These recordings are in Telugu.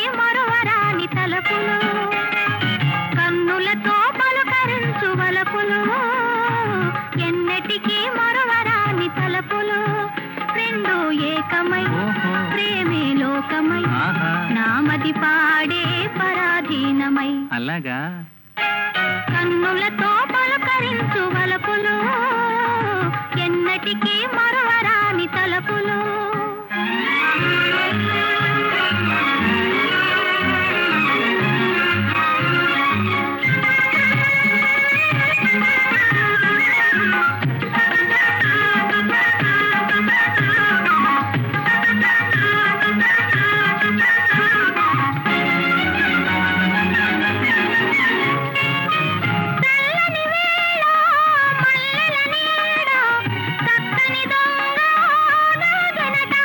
మరువరాని తలపులు కన్నులతో పలుకరించు వలపులు ఎన్నటికీ మరువరాని తలపులు రెండు ఏకమై ఓహో ప్రేమే లోకమై ఆహా నామది పాడే పరాధీనమై అలాగా కన్నులతో పలుకరించు వలపులు ఎన్నటికీ మరువరాని తలపులు తెల్లని వేళ మల్లెల నీడ చక్కని దొంగ నాగనట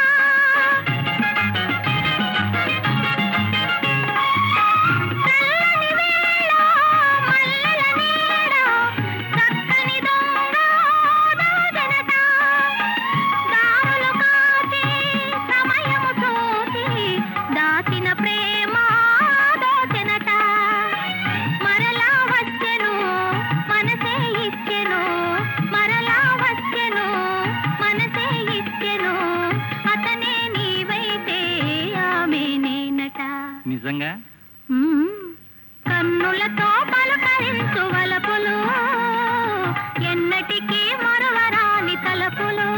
తెల్లని వేళ మల్లెల నీడ చక్కని దొంగ నాగనట దారులు కాచి సమయము చూసి దాచిన ప్రేమ దోచెనట మరలా వచ్చెను మనసే ఇచ్చెను మరలా వచ్చెను మనసే ఇచ్చెను అతనే నీవైతే ఆమె నేనట నిజంగా మ్మ్. కన్నులతో పలుకరించు వలపులు ఎన్నటికీ మరువరాని తలపులు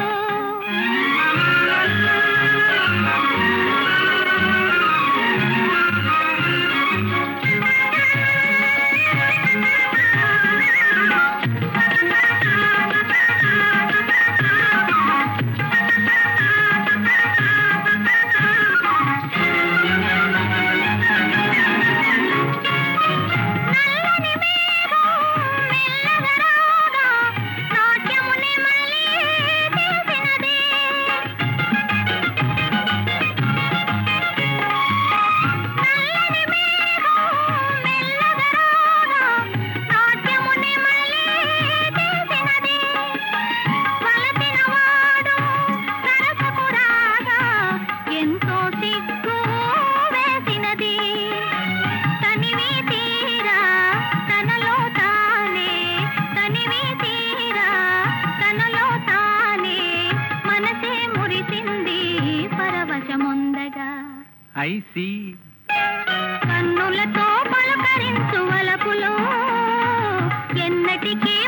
నల్లని మేఘం మెల్లగా రాగా నాట్యముని మళ్ళీ చేసినది నల్లని మేఘం మెల్లగా రాగా నాట్యముని మళ్ళీ చేసినది వలసిన వాడు సరసకు రాగా ఎంతో సిగ్గు వేసినది తనివి తీరా తనలో తానే తనివి తీరా తనలో తానే మనసే మురిసింది పరవశముందగా ఐ సి కన్నులతో పలకరించు వలపులు ఎన్నటికీ